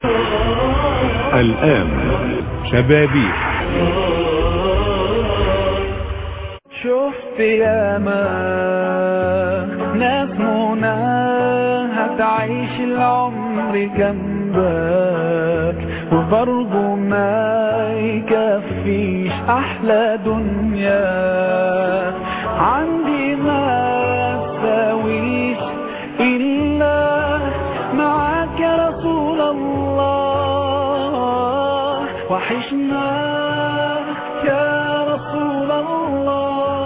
الآن شبابيك شفت ياما ناس منى هتعيش العمر جنبك وبرضه ما يكفيش احلى دنيا عندي ما تساويش الا معاك يا رسول الله وحشنا يا رسول الله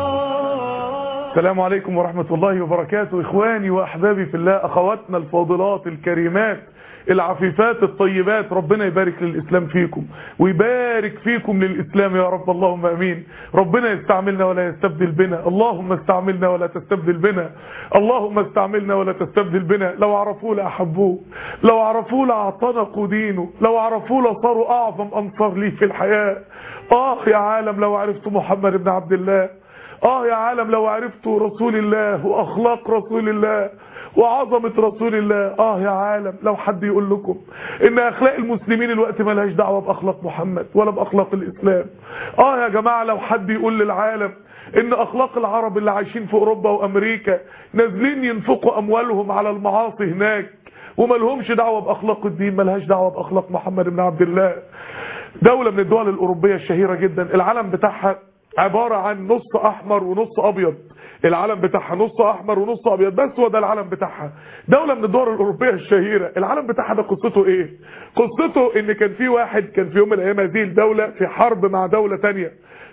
السلام عليكم ورحمة الله وبركاته إخواني وأحبابي في الله أخواتنا الفاضلات الكريمات العفيفات الطيبات ربنا يبارك للإسلام فيكم ويبارك فيكم للإسلام يا رب اللهم أمين ربنا يستعملنا ولا يستبدل بنا اللهم استعملنا ولا تستبدل بنا اللهم استعملنا ولا تستبدل بنا لو عرفوه لأحبوه لو عرفوه لأعتنقوا دينه لو عرفوه لصاروا أعظم أنصار ليه في الحياة آه يا عالم لو عرفت محمد بن عبد الله اه يا عالم لو عرفتوا رسول الله واخلاق رسول الله وعظمة رسول الله اه يا عالم لو حد يقول لكم ان اخلاق المسلمين الوقت ملهاش دعوة باخلاق محمد ولا باخلاق الاسلام اه يا جماعة لو حد يقول للعالم ان اخلاق العرب اللي عايشين في اوروبا وامريكا نازلين ينفقوا اموالهم على المعاصي هناك وملهمش دعوة باخلاق الدين ملهاش دعوة باخلاق محمد بن عبد الله دولة من الدول الاوروبية الشهيرة جدا العلم بتاعها عبارة عن نص احمر ونص ابيض العلم بتاعها نص احمر ونص ابيض بس هو ده العلم بتاعها دولة من الدول الاوروبية الشهيرة العلم بتاعها ده قصته ايه قصته ان كان في واحد كان في يوم من الايام هذه الدولة في حرب مع دولة تانية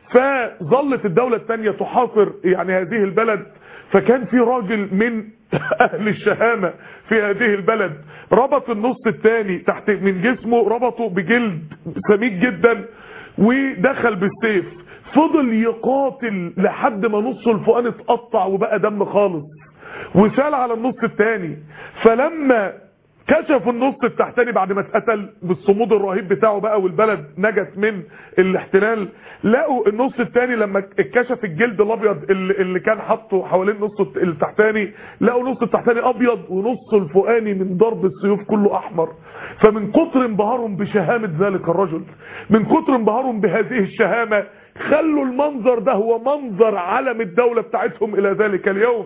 فظلت الدولة التانية تحاصر يعني هذه البلد فكان في راجل من اهل الشهامة في هذه البلد ربط النص الثاني تحت من جسمه ربطه بجلد سميك جدا ودخل بالسيف فضل يقاتل لحد ما نصه الفوقاني اتقطع وبقى دم خالص وسال على النص الثاني فلما كشفوا النص التحتاني بعد ما اتقتل بالصمود الرهيب بتاعه بقى والبلد نجت من الاحتلال لقوا النص الثاني لما اتكشف الجلد الابيض اللي, اللي كان حاطه حوالين النص التحتاني لقوا النص التحتاني ابيض ونص الفوقاني من ضرب السيوف كله احمر فمن كتر انبهارهم بشهامة ذلك الرجل من كتر انبهارهم بهذه الشهامة خلوا المنظر ده هو منظر علم الدولة بتاعتهم الى ذلك اليوم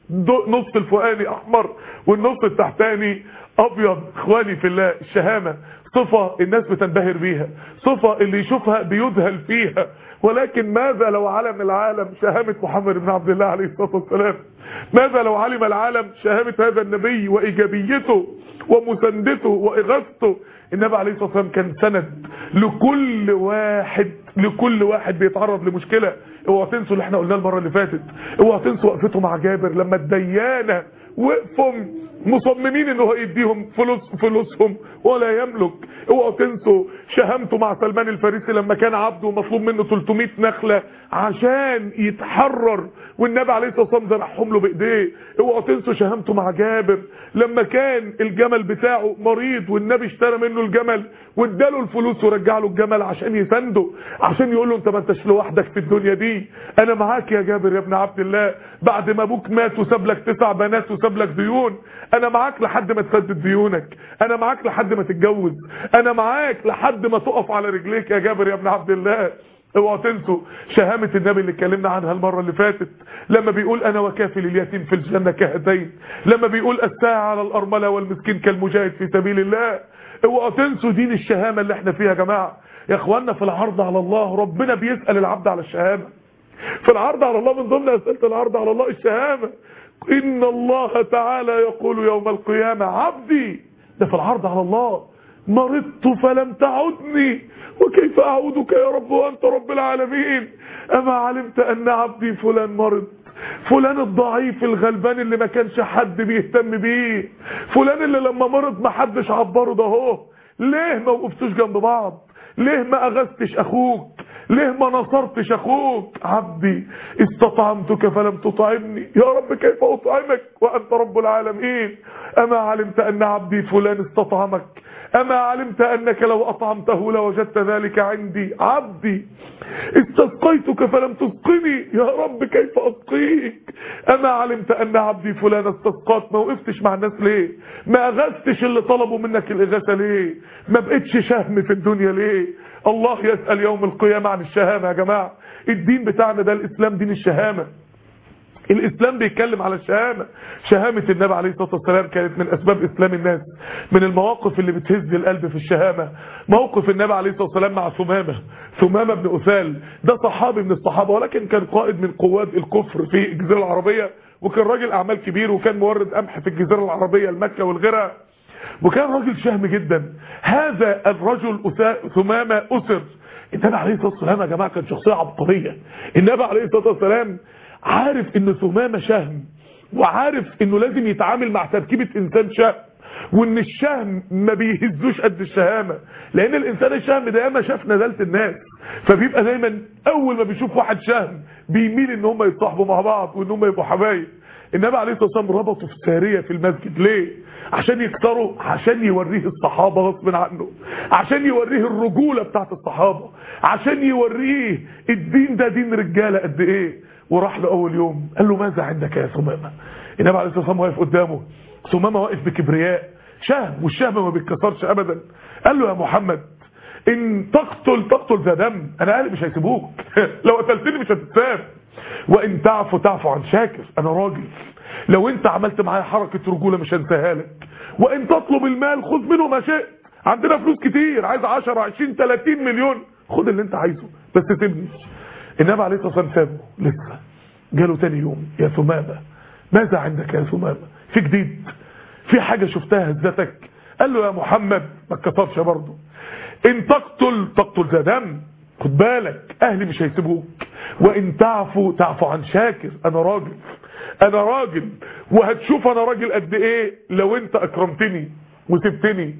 نص الفوقاني احمر والنص التحتاني ابيض اخواني في الله الشهامة صفة الناس بتنبهر بيها صفة اللي يشوفها بيذهل فيها ولكن ماذا لو علم العالم شهامة محمد بن عبد الله عليه الصلاة والسلام ماذا لو علم العالم شهامة هذا النبي وإيجابيته ومساندته وإغاثته النبي عليه الصلاة والسلام كان سند لكل واحد لكل واحد بيتعرض لمشكلة اوعوا تنسوا اللي احنا قلناه المرة اللي فاتت اوعوا تنسوا وقفته مع جابر لما الديانة وقفوا مصممين ان هو يديهم فلوس فلوسهم ولا يملك اوعوا تنسوا شهامته مع سلمان الفارسي لما كان عبده ومطلوب منه 300 نخلة عشان يتحرر والنبي عليه الصلاه والسلام ذبحهم له بايديه اوعوا تنسوا شهامته مع جابر لما كان الجمل بتاعه مريض والنبي اشترى منه الجمل واداله الفلوس ورجع له الجمل عشان يسنده عشان يقول له انت ما انتش لوحدك في الدنيا دي انا معاك يا جابر يا ابن عبد الله بعد ما ابوك مات وساب لك تسع بنات وساب لك ديون انا معاك لحد ما تسدد ديونك انا معاك لحد ما تتجوز انا معاك لحد ما تقف على رجليك يا جابر يا ابن عبد الله اوعوا تنسوا شهامة النبي اللي اتكلمنا عنها المرة اللي فاتت لما بيقول انا وكافل اليتيم في الجنة كهدين لما بيقول الساعة على الارملة والمسكين كالمجاهد في سبيل الله اوعوا تنسوا دين الشهامة اللي احنا فيها يا جماعة يا اخوانا في العرض على الله ربنا بيسأل العبد على الشهامة في العرض على الله من ضمن اسئلة العرض على الله الشهامة ان الله تعالى يقول يوم القيامة عبدي ده في العرض على الله مرضت فلم تعدني وكيف اعودك يا رب وانت رب العالمين اما علمت ان عبدي فلان مرض فلان الضعيف الغلبان اللي ما كانش حد بيهتم بيه فلان اللي لما مرض ما حدش عبره ده هو ليه ما وقفتوش جنب بعض ليه ما اغثتش اخوك ليه ما نصرتش اخوك عبدي استطعمتك فلم تطعمني يا رب كيف اطعمك وانت رب العالمين اما علمت ان عبدي فلان استطعمك أما علمت أنك لو أطعمته لوجدت ذلك عندي عبدي استسقيتك فلم تسقني يا رب كيف أسقيك أما علمت أن عبدي فلان استسقاك ما وقفتش مع الناس ليه ما أغثتش اللي طلبوا منك الإغاثة ليه ما بقتش شهم في الدنيا ليه الله يسأل يوم القيامة عن الشهامة يا جماعة الدين بتاعنا ده الإسلام دين الشهامة الاسلام بيتكلم على الشهامة شهامة النبي عليه الصلاة والسلام كانت من اسباب اسلام الناس من المواقف اللي بتهز القلب في الشهامة موقف النبي عليه الصلاة والسلام مع ثمامة ثمامة بن أثال ده صحابي من الصحابة ولكن كان قائد من قوات الكفر في الجزيرة العربية وكان راجل اعمال كبير وكان مورد قمح في الجزيرة العربية المكة والغيرها وكان راجل شهم جدا هذا الرجل أسا- ثمامة أسر النبي عليه الصلاة والسلام يا جماعة كان شخصية عبقرية النبي عليه الصلاة والسلام عارف ان ثمامة شهم وعارف انه لازم يتعامل مع تركيبة انسان شهم وان الشهم ما بيهزوش قد الشهامة لان الانسان الشهم ده ياما شاف نزلة الناس فبيبقى دايما اول ما بيشوف واحد شهم بيميل ان هم يتصاحبوا مع بعض وان هم يبقوا حبايب النبي عليه الصلاه والسلام ربطه في ساريه في المسجد ليه عشان يكسروا عشان يوريه الصحابه غصب عنه عشان يوريه الرجوله بتاعت الصحابه عشان يوريه الدين ده دين رجاله قد ايه وراح له اول يوم قال له ماذا عندك يا ثمامه النبي عليه الصلاه والسلام واقف قدامه ثمامه واقف بكبرياء شهم والشهم ما بيتكسرش ابدا قال له يا محمد ان تقتل تقتل ذا دم انا قالي مش هيسيبوك لو قتلتني مش هتتساب وان تعفو تعفو عن شاكر انا راجل لو انت عملت معايا حركة رجولة مش هنساها لك وان تطلب المال خذ منه ما شئت عندنا فلوس كتير عايز 10 20 30 مليون خد اللي انت عايزه بس سيبني النبي عليه الصلاه والسلام سابه لسه جاله تاني يوم يا ثمامه ماذا عندك يا ثمامه في جديد في حاجه شفتها هزتك قال له يا محمد ما اتكسرش برضه ان تقتل تقتل ذا دم خد بالك اهلي مش هيسيبوك وان تعفو تعفو عن شاكر انا راجل انا راجل وهتشوف انا راجل قد ايه لو انت اكرمتني وسبتني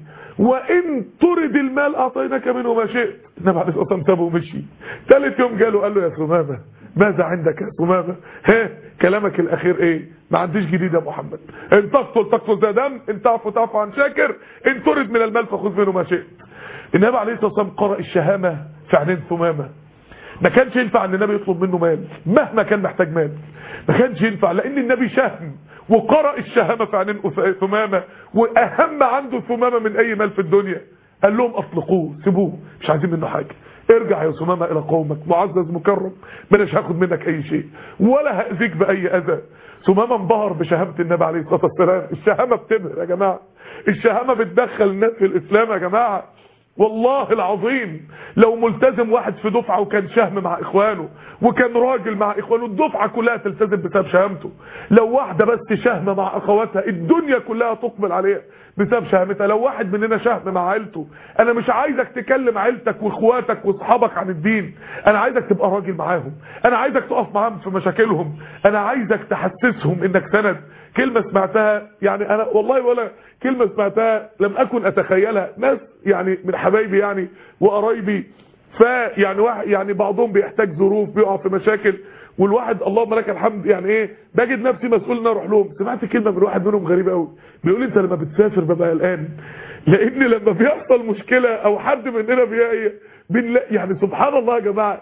وان ترد المال اعطيناك منه ما شئت النبي عليه الصلاه والسلام سابه ومشي ثالث يوم جاله قال له يا ثمامه ماذا عندك يا ثمامه ها كلامك الاخير ايه ما عنديش جديد يا محمد ان تقتل تقتل ذا دم ان تعفو تعفو عن شاكر ان ترد من المال فخذ منه ما شئت النبي عليه الصلاه والسلام قرأ الشهامه في عينين ثمامه ما كانش ينفع ان النبي يطلب منه مال مهما كان محتاج مال ما كانش ينفع لان النبي شهم وقرأ الشهامة في عينين أس- ثمامة واهم عنده ثمامة من اي مال في الدنيا قال لهم اطلقوه سيبوه مش عايزين منه حاجة ارجع يا ثمامة الى قومك معزز مكرم ماناش هاخد منك اي شيء ولا هأذيك باي اذى ثمامة انبهر بشهامة النبي عليه الصلاة والسلام الشهامة بتبهر يا جماعة الشهامة بتدخل الناس في الاسلام يا جماعة والله العظيم لو ملتزم واحد في دفعة وكان شهم مع اخوانه وكان راجل مع اخوانه الدفعة كلها تلتزم بسبب شهامته لو واحدة بس شهم مع اخواتها الدنيا كلها تقبل عليها بسبب شهامتها لو واحد مننا شهم مع عيلته انا مش عايزك تكلم عيلتك واخواتك واصحابك عن الدين انا عايزك تبقى راجل معاهم انا عايزك تقف معاهم في مشاكلهم انا عايزك تحسسهم انك سند كلمة سمعتها يعني انا والله ولا كلمة سمعتها لم اكن اتخيلها ناس يعني من حبايبي يعني وقرايبي فيعني واحد يعني بعضهم بيحتاج ظروف بيقع في مشاكل والواحد اللهم لك الحمد يعني ايه بجد نفسي مسؤول ان اروح لهم سمعت كلمه من واحد منهم غريبه قوي بيقول لي انت لما بتسافر ببقى قلقان لان لما بيحصل مشكله او حد مننا بيلاقي بنلاقي يعني سبحان الله يا جماعه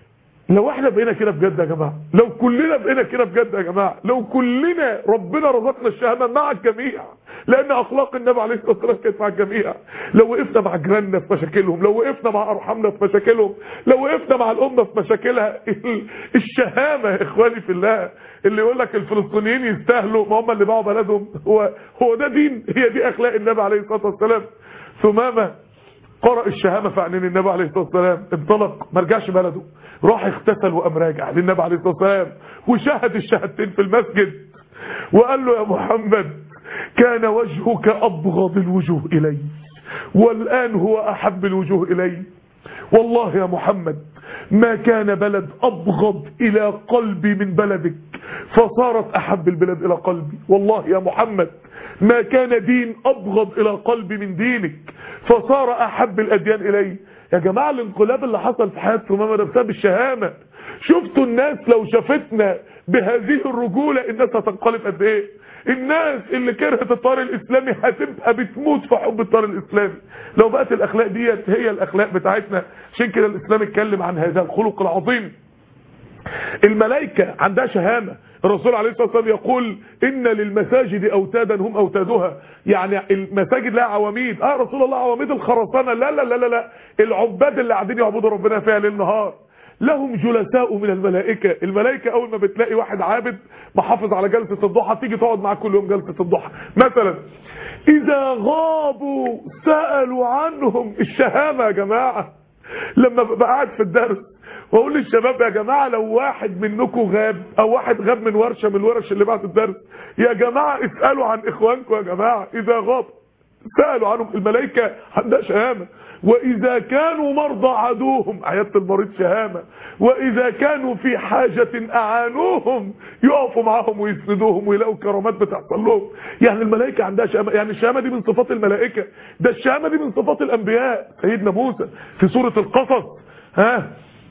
لو احنا بقينا كده بجد يا جماعه لو كلنا بقينا كده بجد يا جماعه لو كلنا ربنا رزقنا الشهامه مع الجميع لان اخلاق النبي عليه الصلاه والسلام كانت مع الجميع لو وقفنا مع جيراننا في مشاكلهم لو وقفنا مع ارحامنا في مشاكلهم لو وقفنا مع الامه في مشاكلها الشهامه يا اخواني في الله اللي يقول لك الفلسطينيين يستاهلوا ما هم اللي باعوا بلدهم هو هو ده دين هي دي اخلاق النبي عليه الصلاه والسلام ثمامه قرأ الشهامة في عينين النبي عليه الصلاة والسلام انطلق ما رجعش بلده راح اغتسل وقام راجع للنبي عليه الصلاة والسلام وشهد الشهادتين في المسجد وقال له يا محمد كان وجهك أبغض الوجوه إلي والآن هو أحب الوجوه إلي والله يا محمد ما كان بلد أبغض إلى قلبي من بلدك فصارت أحب البلاد إلى قلبي والله يا محمد ما كان دين أبغض إلى قلبي من دينك فصار أحب الأديان إلي يا جماعة الانقلاب اللي حصل في حياة ثمامة ده بسبب الشهامة شفتوا الناس لو شافتنا بهذه الرجولة الناس هتنقلب قد ايه الناس اللي كرهت الطار الاسلامي هتبقى بتموت في حب الطار الاسلامي لو بقت الاخلاق ديت هي الاخلاق بتاعتنا عشان كده الاسلام اتكلم عن هذا الخلق العظيم الملائكة عندها شهامة الرسول عليه الصلاة والسلام يقول إن للمساجد أوتادا هم أوتادها يعني المساجد لها عواميد آه رسول الله عواميد الخرسانة لا لا لا لا, لا. العباد اللي قاعدين يعبدوا ربنا فيها ليل نهار لهم جلساء من الملائكة الملائكة أول ما بتلاقي واحد عابد محافظ على جلسة الضحى تيجي تقعد معاه كل يوم جلسة الضحى مثلا إذا غابوا سألوا عنهم الشهامة يا جماعة لما ببقى قاعد في الدرس واقول للشباب يا جماعه لو واحد منكم غاب او واحد غاب من ورشه من الورش اللي بعد الدرس يا جماعه اسالوا عن اخوانكم يا جماعه اذا غاب سالوا عنهم الملائكه عندها شهامه واذا كانوا مرضى عدوهم عياده المريض شهامه واذا كانوا في حاجه اعانوهم يقفوا معاهم ويسندوهم ويلاقوا كرامات بتحصل لهم يعني الملائكه عندها شهامه يعني الشهامه دي من صفات الملائكه ده الشهامه دي من صفات الانبياء سيدنا موسى في سوره القصص ها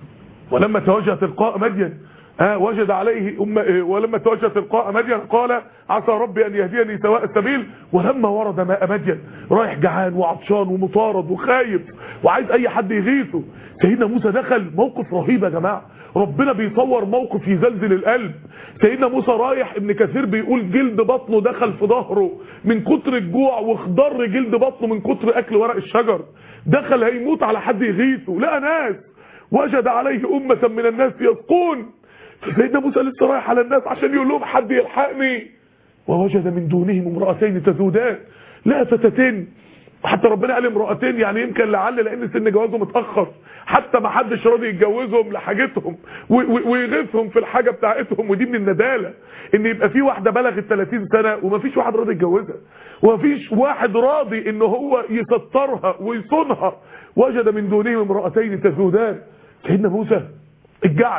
ولما توجه تلقاء مدين آه وجد عليه أم ولما توجه تلقاء مدين قال عسى ربي أن يهديني سواء السبيل ولما ورد ماء مدين رايح جعان وعطشان ومطارد وخايف وعايز أي حد يغيثه سيدنا موسى دخل موقف رهيب يا جماعة ربنا بيصور موقف يزلزل القلب سيدنا موسى رايح ابن كثير بيقول جلد بطنه دخل في ظهره من كتر الجوع واخضر جلد بطنه من كتر أكل ورق الشجر دخل هيموت على حد يغيثه لقى ناس وجد عليه أمة من الناس يسقون فسيدنا موسى لسه رايح على الناس عشان يقول لهم حد يلحقني ووجد من دونهم امرأتين تذودان لا فتاتين حتى ربنا قال امرأتين يعني يمكن لعل لان سن جوازهم اتأخر حتى ما حدش راضي يتجوزهم لحاجتهم ويغيثهم في الحاجة بتاعتهم ودي من الندالة ان يبقى في واحدة بلغت 30 سنة وما فيش واحد راضي يتجوزها وما فيش واحد راضي ان هو يسترها ويصونها وجد من دونهم امرأتين تذودان سيدنا موسى الجعل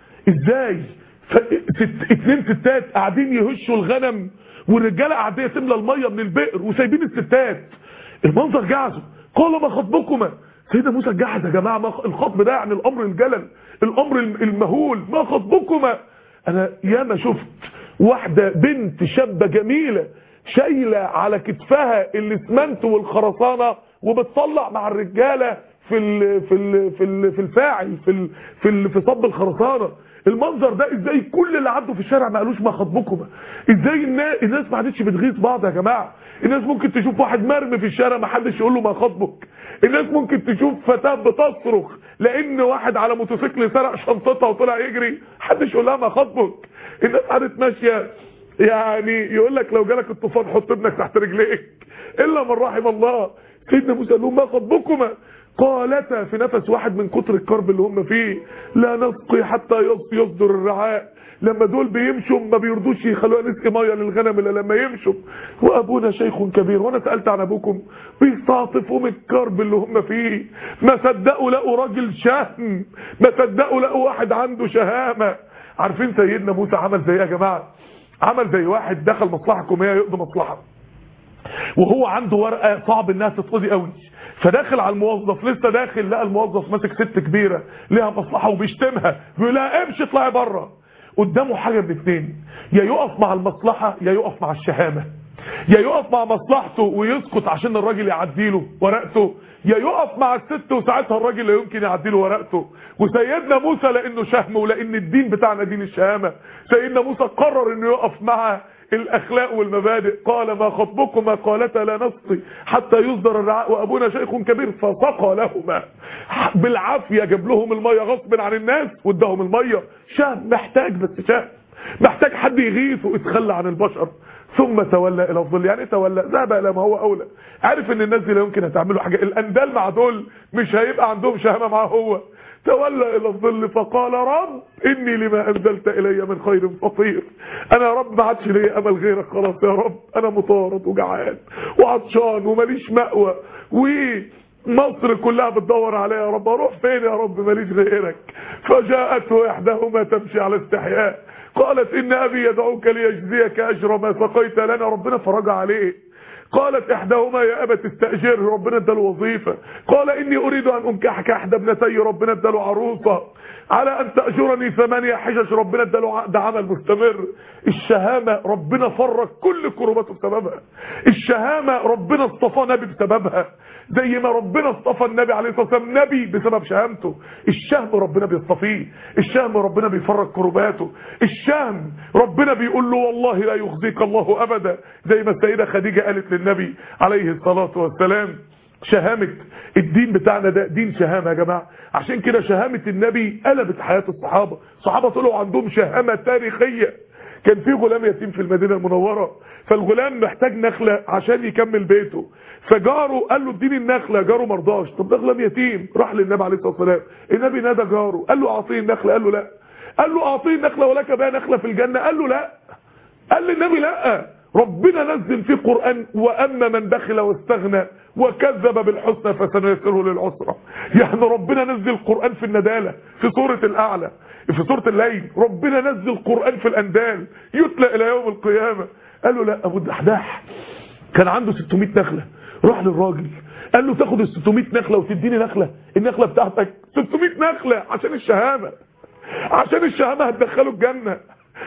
ازاي ست اتنين ستات قاعدين يهشوا الغنم والرجاله قاعدين تملى الميه من البئر وسايبين الستات المنظر جعزه قال ما خطبكما سيدنا موسى الجعز يا جماعه ما الخطب ده يعني الامر الجلل الامر المهول ما خطبكما انا ياما شفت واحده بنت شابه جميله شايله على كتفها الاسمنت والخرسانه وبتطلع مع الرجاله في ال في ال في ال في الفاعل في ال في ال في صب الخرسانه المنظر ده ازاي كل اللي عدوا في الشارع ما قالوش ما خطبكما ازاي الناس الناس ما عادتش بتغيظ بعض يا جماعه الناس ممكن تشوف واحد مرمي في الشارع ما حدش يقول له ما خطبك الناس ممكن تشوف فتاه بتصرخ لان واحد على موتوسيكل سرق شنطتها وطلع يجري محدش يقول لها ما خطبك الناس قعدت ماشيه يعني يقول لك لو جالك الطوفان حط ابنك تحت رجليك الا من رحم الله سيدنا موسى قال لهم ما خطبكما قالتا في نفس واحد من كتر الكرب اللي هم فيه لا نسقي حتى يصدر الرعاء لما دول بيمشوا ما بيرضوش يخلوها نسقي ميه للغنم الا لما يمشوا وابونا شيخ كبير وانا سالت عن ابوكم بيستعطفوا من الكرب اللي هم فيه ما صدقوا لقوا راجل شهم ما صدقوا لقوا واحد عنده شهامه عارفين سيدنا موسى عمل زي ايه يا جماعه عمل زي واحد دخل مصلحه حكوميه يقضي مصلحه وهو عنده ورقه صعب انها تتقضي قوي فداخل على الموظف لسه داخل لقى الموظف ماسك ست كبيره ليها مصلحه وبيشتمها بيقول لها امشي اطلعي بره قدامه حاجه من اتنين يا يقف مع المصلحه يا يقف مع الشهامه يا يقف مع مصلحته ويسكت عشان الراجل يعديله ورقته يا يقف مع الست وساعتها الراجل لا يمكن يعديله ورقته وسيدنا موسى لانه شهم ولان الدين بتاعنا دين الشهامه سيدنا موسى قرر انه يقف مع الاخلاق والمبادئ قال ما خطبكما قالتا لا نسقي حتى يصدر الرعاء وابونا شيخ كبير فسقى لهما بالعافيه جاب لهم الميه غصب عن الناس واداهم الميه شهم محتاج بس شهم محتاج حد يغيثه اتخلى عن البشر ثم تولى الى الظل يعني تولى ذهب الى ما هو اولى عارف ان الناس دي لا يمكن هتعملوا حاجه الاندال مع دول مش هيبقى عندهم شهامه معاه هو تولى الى الظل فقال رب اني لما انزلت الي من خير فقير انا يا رب ما عادش ليا امل غيرك خلاص يا رب انا مطارد وجعان وعطشان وماليش مأوى ومصر كلها بتدور عليا يا رب اروح فين يا رب ماليش غيرك فجاءته احداهما تمشي على استحياء قالت ان ابي يدعوك ليجزيك اجر ما سقيت لنا ربنا فرج عليه قالت احداهما يا ابت استاجر ربنا اداله وظيفه قال اني اريد ان انكحك احدى ابنتي ربنا اداله عروسه على ان تأجرني ثمانية حجج ربنا اداله عقد عمل مستمر الشهامة ربنا فرج كل كرباته بسببها الشهامة ربنا اصطفى نبي بسببها زي ما ربنا اصطفى النبي عليه الصلاة والسلام نبي بسبب شهامته الشهم ربنا بيصطفيه الشهم ربنا بيفرج كرباته الشهم ربنا بيقول له والله لا يخزيك الله ابدا زي ما السيدة خديجة قالت للنبي عليه الصلاة والسلام شهامة الدين بتاعنا ده دين شهامة يا جماعة عشان كده شهامة النبي قلبت حياة الصحابة الصحابة طلعوا عندهم شهامة تاريخية كان في غلام يتيم في المدينة المنورة فالغلام محتاج نخلة عشان يكمل بيته فجاره قال له اديني النخلة جاره مرضاش طب ده غلام يتيم راح للنبي عليه الصلاة والسلام النبي نادى جاره قال له اعطيه النخلة قال له لا قال له اعطيه النخلة ولك بها نخلة في الجنة قال له لا قال للنبي لا ربنا نزل في قرآن وأما من بخل واستغنى وكذب بالحسنى فسنيسره للعسرى يعني ربنا نزل القرآن في الندالة في سورة الأعلى في سورة الليل ربنا نزل القرآن في الأندال يتلى إلى يوم القيامة قال له لا أبو الدحداح كان عنده 600 نخلة راح للراجل قال له تاخد ال 600 نخلة وتديني نخلة النخلة بتاعتك 600 نخلة عشان الشهامة عشان الشهامة هتدخله الجنة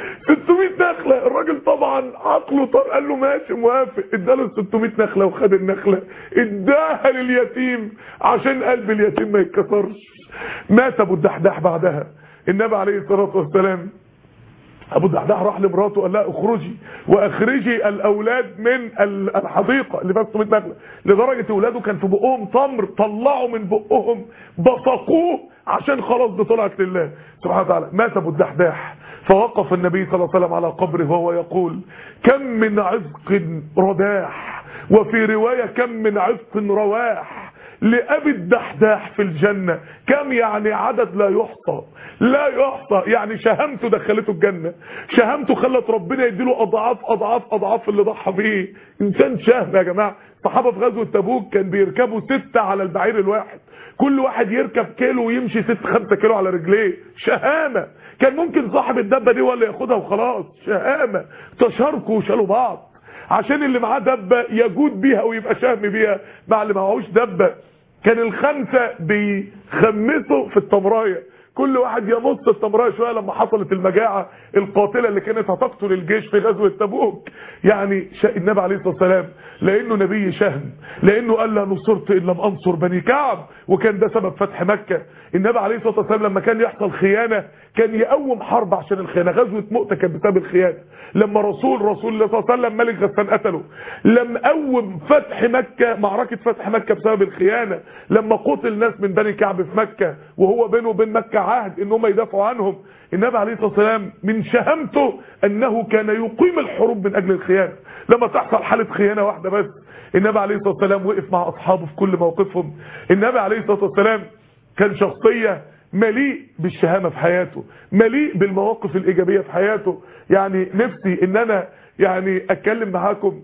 600 نخلة الراجل طبعا عقله طار قال له ماشي موافق اداله ال 600 نخلة وخد النخلة اداها لليتيم عشان قلب اليتيم ما يتكسرش مات ابو الدحداح بعدها النبي عليه الصلاة والسلام ابو الدحداح راح لمراته قال لها اخرجي واخرجي الاولاد من الحديقه اللي فيها 600 نخله لدرجه اولاده كان في بقهم تمر طلعوا من بقهم بصقوه عشان خلاص ده طلعت لله سبحانه وتعالى مات ابو الدحداح فوقف النبي صلى الله عليه وسلم على قبره وهو يقول كم من عزق رداح وفي روايه كم من عزق رواح لأبي الدحداح في الجنة كم يعني عدد لا يحصى لا يحصى يعني شهامته دخلته الجنة شهامته خلت ربنا يديله أضعاف أضعاف أضعاف اللي ضحى بيه إنسان شهم يا جماعة صحابة في غزوة تبوك كان بيركبوا ستة على البعير الواحد كل واحد يركب كيلو ويمشي ست خمسة كيلو على رجليه شهامة كان ممكن صاحب الدبة دي ولا ياخدها وخلاص شهامة تشاركوا وشالوا بعض عشان اللي معاه دبة يجود بيها ويبقى شهم بيها مع اللي معهوش دبة كان الخمسة بيخمسوا في التمراية كل واحد يمص التمراية شوية لما حصلت المجاعة القاتلة اللي كانت هتقتل الجيش في غزوة تبوك يعني النبي عليه الصلاة والسلام لانه نبي شهم لانه قال لا نصرت ان لم انصر بني كعب وكان ده سبب فتح مكة النبي عليه الصلاة والسلام لما كان يحصل خيانة كان يقوم حرب عشان الخيانة غزوة مؤتة كانت بسبب الخيانة لما رسول رسول الله صلى الله عليه وسلم ملك غسان قتله لما قوم فتح مكة معركة فتح مكة بسبب الخيانة لما قتل ناس من بني كعب في مكة وهو بينه وبين مكة عهد ان هم يدافعوا عنهم النبي عليه الصلاة والسلام من شهامته انه كان يقيم الحروب من اجل الخيانة لما تحصل حالة خيانة واحدة بس النبي عليه الصلاة والسلام وقف مع اصحابه في كل موقفهم النبي عليه الصلاة والسلام كان شخصية مليء بالشهامة في حياته مليء بالمواقف الإيجابية في حياته يعني نفسي ان انا يعني اتكلم معاكم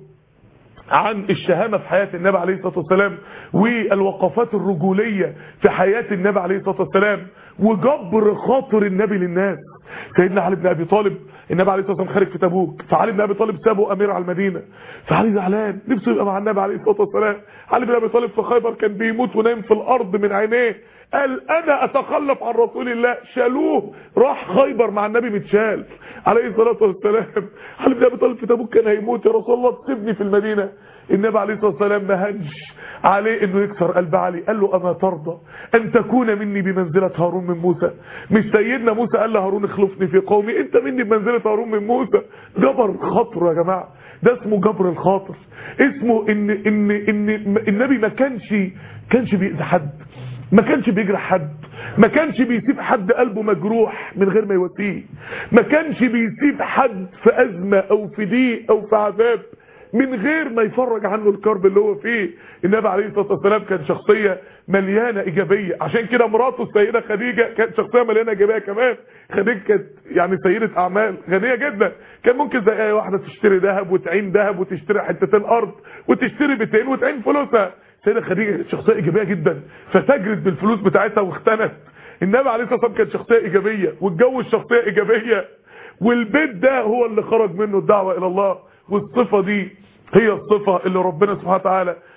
عن الشهامة في حياة النبي عليه الصلاة والسلام والوقفات الرجولية في حياة النبي عليه الصلاة والسلام وجبر خاطر النبي للناس سيدنا علي بن ابي طالب النبي عليه الصلاه والسلام خارج في تبوك فعلي بن ابي طالب سابه امير على المدينه فعلي زعلان نفسه يبقى مع النبي عليه الصلاه والسلام علي بن ابي طالب في خيبر كان بيموت ونايم في الارض من عينيه قال انا اتخلف عن رسول الله شالوه راح خيبر مع النبي متشال عليه الصلاه والسلام علي بن ابي طالب في تبوك كان هيموت يا رسول الله تسيبني في المدينه النبي عليه الصلاه والسلام ما هنش عليه انه يكسر قلب علي قال له اما ترضى ان تكون مني بمنزله هارون من موسى مش سيدنا موسى قال لهارون اخلفني في قومي انت مني بمنزله هارون من موسى جبر خاطر يا جماعه ده اسمه جبر الخاطر اسمه ان ان ان النبي ما كانش كانش بيأذي حد ما كانش بيجرح حد ما كانش بيسيب حد قلبه مجروح من غير ما يواسيه ما كانش بيسيب حد في ازمه او في ضيق او في عذاب من غير ما يفرج عنه الكرب اللي هو فيه النبي عليه الصلاه والسلام كان شخصيه مليانه ايجابيه عشان كده مراته السيده خديجه كانت شخصيه مليانه ايجابيه كمان خديجه كانت يعني سيده اعمال غنيه جدا كان ممكن زي اي واحده تشتري ذهب وتعين ذهب وتشتري حتتين ارض وتشتري بيتين وتعين فلوسها سيده خديجه شخصيه ايجابيه جدا فتجرت بالفلوس بتاعتها واختنت النبي عليه الصلاه والسلام كان شخصيه ايجابيه واتجوز شخصيه ايجابيه والبيت ده هو اللي خرج منه الدعوه الى الله والصفه دي هي الصفه اللي ربنا سبحانه وتعالى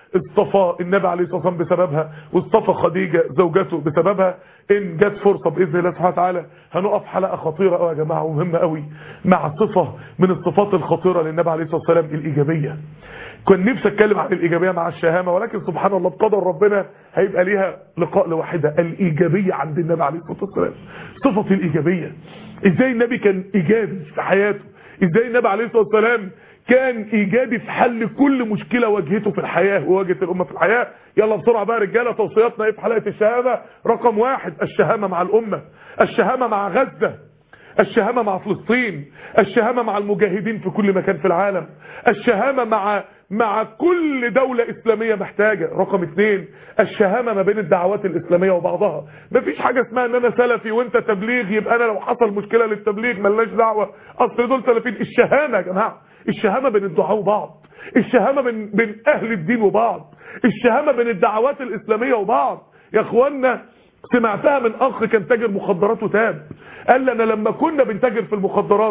اصطفى النبي عليه الصلاه والسلام بسببها واصطفى خديجه زوجته بسببها ان جت فرصه باذن الله سبحانه وتعالى هنقف حلقه خطيره قوي يا جماعه ومهمه قوي مع صفه من الصفات الخطيره للنبي عليه الصلاه والسلام الايجابيه كنت نفسي اتكلم عن الايجابيه مع الشهامه ولكن سبحان الله بقدر ربنا هيبقى ليها لقاء لوحده الايجابيه عند النبي عليه الصلاه والسلام صفه الايجابيه ازاي النبي كان ايجابي في حياته ازاي النبي عليه الصلاه والسلام كان ايجابي في حل كل مشكله واجهته في الحياه وواجهت الامه في الحياه يلا بسرعه بقى رجاله توصياتنا ايه في حلقه الشهامه رقم واحد الشهامه مع الامه الشهامه مع غزه الشهامة مع فلسطين الشهامة مع المجاهدين في كل مكان في العالم الشهامة مع مع كل دولة إسلامية محتاجة رقم اثنين الشهامة ما بين الدعوات الإسلامية وبعضها مفيش حاجة اسمها ان انا سلفي وانت تبليغ يبقى انا لو حصل مشكلة للتبليغ ملناش دعوة اصل دول سلفيين الشهامة يا جماعة الشهامة بين الدعاء وبعض الشهامة بين, بين اهل الدين وبعض الشهامة بين الدعوات الإسلامية وبعض يا اخوانا سمعتها من اخ كان تاجر مخدرات وتاب قال لي انا لما كنا بنتاجر في المخدرات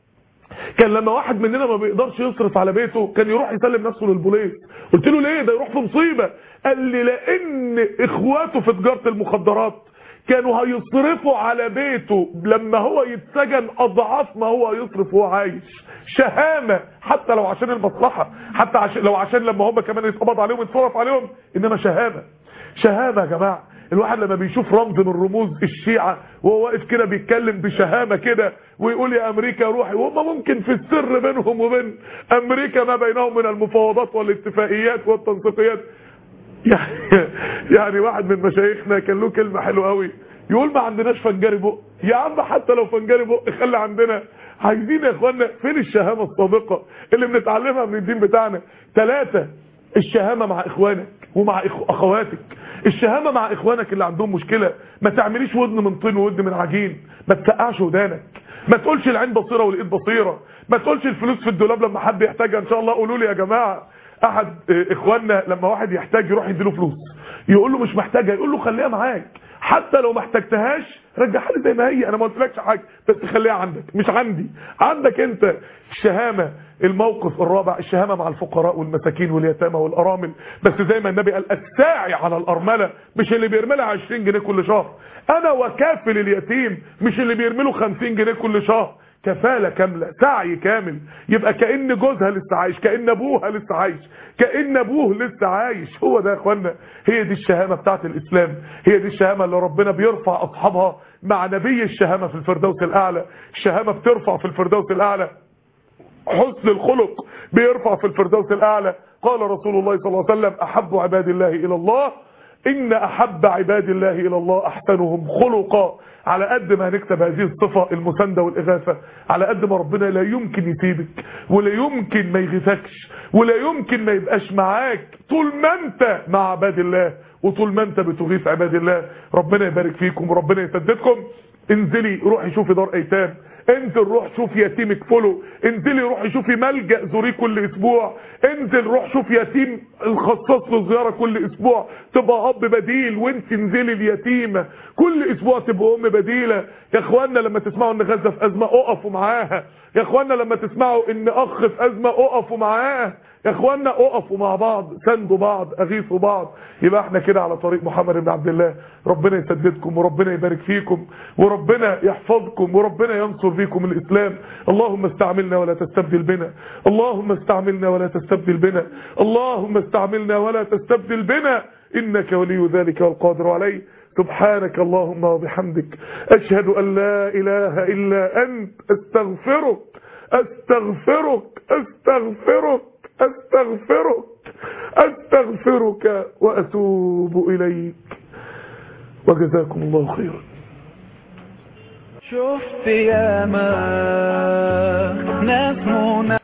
كان لما واحد مننا ما بيقدرش يصرف على بيته كان يروح يسلم نفسه للبوليس قلت له ليه ده يروح في مصيبه قال لي لان اخواته في تجاره المخدرات كانوا هيصرفوا على بيته لما هو يتسجن اضعاف ما هو يصرف وهو عايش شهامه حتى لو عشان المصلحه حتى عشان لو عشان لما هم كمان يتقبض عليهم يتصرف عليهم انما شهامه شهامه يا جماعه الواحد لما بيشوف رمز من رموز الشيعة وهو واقف كده بيتكلم بشهامة كده ويقول يا أمريكا روحي وهم ممكن في السر بينهم وبين أمريكا ما بينهم من المفاوضات والاتفاقيات والتنسيقيات يعني, يعني واحد من مشايخنا كان له كلمة حلوة قوي يقول ما عندناش فنجاري بق يا عم حتى لو فنجاري بق خلي عندنا عايزين يا اخوانا فين الشهامة الصادقة اللي بنتعلمها من الدين بتاعنا ثلاثة الشهامة مع اخوانك ومع اخواتك الشهامة مع اخوانك اللي عندهم مشكلة ما تعمليش ودن من طين وودن من عجين ما تسقعش ودانك ما تقولش العين بصيرة والايد بصيرة ما تقولش الفلوس في الدولاب لما حد يحتاجها ان شاء الله قولوا لي يا جماعة احد اخواننا لما واحد يحتاج يروح يديله فلوس يقول له مش محتاجها يقول له خليها معاك حتى لو ما احتجتهاش رجعها لي زي ما هي انا ما قلتلكش حاجه بس خليها عندك مش عندي عندك انت الشهامه الموقف الرابع الشهامه مع الفقراء والمساكين واليتامى والارامل بس زي ما النبي قال الساعي على الارمله مش اللي بيرمي لها 20 جنيه كل شهر انا وكافل اليتيم مش اللي بيرمي له 50 جنيه كل شهر كفالة كاملة سعي كامل يبقى كأن جوزها لسه عايش كأن ابوها لسه عايش كأن ابوه لسه عايش هو ده يا اخوانا هي دي الشهامة بتاعت الاسلام هي دي الشهامة اللي ربنا بيرفع اصحابها مع نبي الشهامة في الفردوس الاعلى الشهامة بترفع في الفردوس الاعلى حسن الخلق بيرفع في الفردوس الاعلى قال رسول الله صلى الله عليه وسلم احب عباد الله الى الله ان احب عباد الله الى الله احسنهم خلقا على قد ما هنكتب هذه الصفة المساندة والإغاثة على قد ما ربنا لا يمكن يسيبك ولا يمكن ما يغيثكش ولا يمكن ما يبقاش معاك طول ما انت مع عباد الله وطول ما انت بتغيث عباد الله ربنا يبارك فيكم وربنا يسددكم انزلي روحي شوفي دار ايتام انزل روح شوف يتيم اكفله انزلي روحي شوفي ملجأ زوريه كل اسبوع انزل روح شوف يتيم الخصص له زياره كل اسبوع تبقى اب بديل وانت انزلي اليتيمه كل اسبوع تبقى ام بديله يا اخوانا لما تسمعوا ان غزه في ازمه اقفوا معاها يا اخوانا لما تسمعوا ان اخ في ازمه اقفوا معاه يا اخوانا اقفوا مع بعض ساندوا بعض اغيثوا بعض يبقى احنا كده على طريق محمد بن عبد الله ربنا يسددكم وربنا يبارك فيكم وربنا يحفظكم وربنا ينصر بيكم الاسلام اللهم استعملنا ولا تستبدل بنا اللهم استعملنا ولا تستبدل بنا اللهم استعملنا ولا تستبدل بنا انك ولي ذلك والقادر عليه سبحانك اللهم وبحمدك اشهد ان لا اله الا انت استغفرك استغفرك استغفرك استغفرك استغفرك واتوب اليك وجزاكم الله خيرا شفت يا ما ناس منى